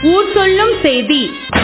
ஊர் சொல்லும் செய்தி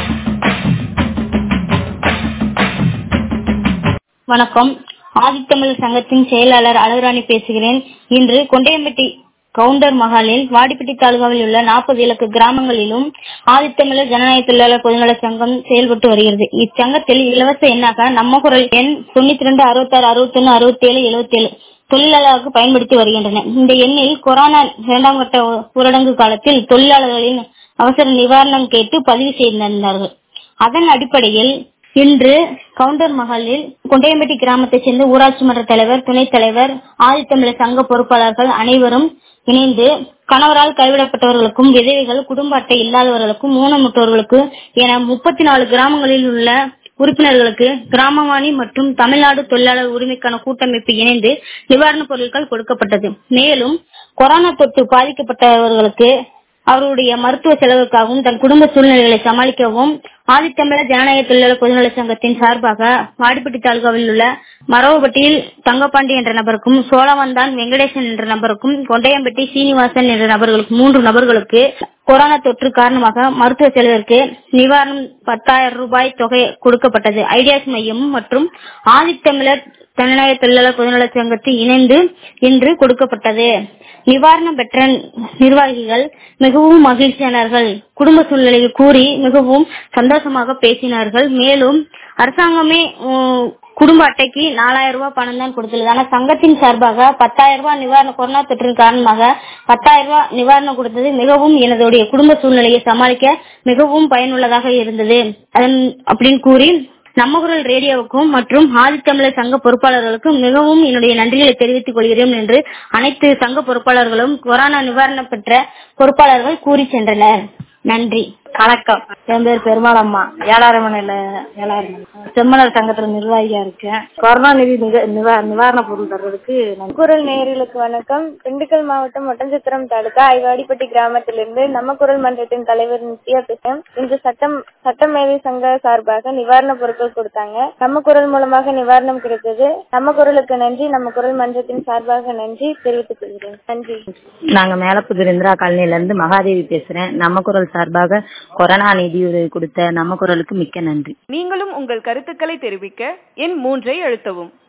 வணக்கம் ஆதித்தமிழ் சங்கத்தின் செயலாளர் அழகுராணி பேசுகிறேன் இன்று கொண்டையம்பட்டி கவுண்டர் மகாலில் வாடிப்பட்டி தாலுகாவில் உள்ள நாற்பது இலக்கு கிராமங்களிலும் ஆதித்தமிழர் ஜனநாயக தொழிலாளர் பொதுநல சங்கம் செயல்பட்டு வருகிறது இச்சங்கத்தில் இலவச எண்ணாக நம்ம குரல் எண் தொண்ணூத்தி ரெண்டு அறுபத்தாறு அறுபத்தொன்னு அறுபத்தி ஏழு எழுபத்தி ஏழு தொழிலாளர்களுக்கு பயன்படுத்தி வருகின்றன இந்த எண்ணில் கொரோனா இரண்டாம் கட்ட ஊரடங்கு காலத்தில் தொழிலாளர்களின் அவசர நிவாரணம் கேட்டு பதிவு செய்திருந்தார்கள் அதன் அடிப்படையில் இன்று கவுண்டர் மஹாலில் கொண்டையம்பட்டி கிராமத்தைச் சேர்ந்த ஊராட்சி மன்ற தலைவர் துணைத் தலைவர் ஆதித்தமிழர் சங்க பொறுப்பாளர்கள் அனைவரும் இணைந்து கணவரால் கைவிடப்பட்டவர்களுக்கும் விதவைகள் குடும்ப அட்டை இல்லாதவர்களுக்கும் ஊனமுற்றோர்களுக்கு என முப்பத்தி நாலு கிராமங்களில் உள்ள உறுப்பினர்களுக்கு கிராமவாணி மற்றும் தமிழ்நாடு தொழிலாளர் உரிமைக்கான கூட்டமைப்பு இணைந்து நிவாரணப் பொருட்கள் கொடுக்கப்பட்டது மேலும் கொரோனா தொற்று பாதிக்கப்பட்டவர்களுக்கு அவருடைய மருத்துவ செலவுக்காகவும் தன் குடும்ப சூழ்நிலைகளை சமாளிக்கவும் ஆதித்தமிழர் ஜனநாயக தொழிலாளர் பொதுநல சங்கத்தின் சார்பாக வாடிப்பட்டி தாலுகாவில் உள்ள மரவப்பட்டியில் தங்கப்பாண்டி என்ற நபருக்கும் சோழவந்தான் வெங்கடேசன் என்ற நபருக்கும் கொண்டையம்பட்டி சீனிவாசன் என்ற நபர்களுக்கு மூன்று நபர்களுக்கு கொரோனா தொற்று காரணமாக மருத்துவ செலவிற்கு நிவாரணம் பத்தாயிரம் ரூபாய் தொகை கொடுக்கப்பட்டது ஐடியாஸ் மையம் மற்றும் ஆதித்தமிழர் ஜனநாயக தொழிலாளர் பொதுநல சங்கத்தில் இணைந்து இன்று கொடுக்கப்பட்டது நிவாரணம் பெற்ற நிர்வாகிகள் மிகவும் மகிழ்ச்சியானார்கள் குடும்ப சூழ்நிலையை கூறி மிகவும் சந்தோஷமாக பேசினார்கள் மேலும் அரசாங்கமே குடும்ப அட்டைக்கு நாலாயிரம் ரூபாய் பணம் தான் கொடுத்துள்ளது ஆனா சங்கத்தின் சார்பாக பத்தாயிரம் ரூபாய் நிவாரணம் கொரோனா தொற்றின் காரணமாக பத்தாயிரம் ரூபாய் நிவாரணம் கொடுத்தது மிகவும் எனதுடைய குடும்ப சூழ்நிலையை சமாளிக்க மிகவும் பயனுள்ளதாக இருந்தது அதன் அப்படின்னு கூறி நம்ம குரல் ரேடியோவுக்கும் மற்றும் ஆதித்தமிழர் சங்க பொறுப்பாளர்களுக்கும் மிகவும் என்னுடைய நன்றிகளை தெரிவித்துக் கொள்கிறேன் என்று அனைத்து சங்க பொறுப்பாளர்களும் கொரோனா நிவாரணம் பெற்ற பொறுப்பாளர்கள் கூறி சென்றனர் நன்றி வணக்கம் என் பேர் பெருமாளம்மா ஏழாயிரமனையில ஏழாயிரம் செம்மலர் சங்கத்துல நிர்வாகியா இருக்கேன் கொரோனா நிதி நிவாரண பொருள் தர்றதுக்கு குரல் நேயர்களுக்கு வணக்கம் திண்டுக்கல் மாவட்டம் ஒட்டஞ்சத்திரம் தாலுகா ஐவாடிப்பட்டி கிராமத்திலிருந்து நம்ம குரல் மன்றத்தின் தலைவர் நித்யா பேசுறேன் இன்று சட்டம் சட்டமேதை சங்க சார்பாக நிவாரண பொருட்கள் கொடுத்தாங்க நம்ம குரல் மூலமாக நிவாரணம் கிடைத்தது நம்ம குரலுக்கு நன்றி நம்ம குரல் மன்றத்தின் சார்பாக நன்றி தெரிவித்துக் கொள்கிறேன் நன்றி நாங்க மேலப்புதூர் இந்திரா காலனில இருந்து மகாதேவி பேசுறேன் நம்ம குரல் சார்பாக கொரோனா நிதியுதவி கொடுத்த நம்ம குரலுக்கு மிக்க நன்றி நீங்களும் உங்கள் கருத்துக்களை தெரிவிக்க எண் மூன்றை அழுத்தவும்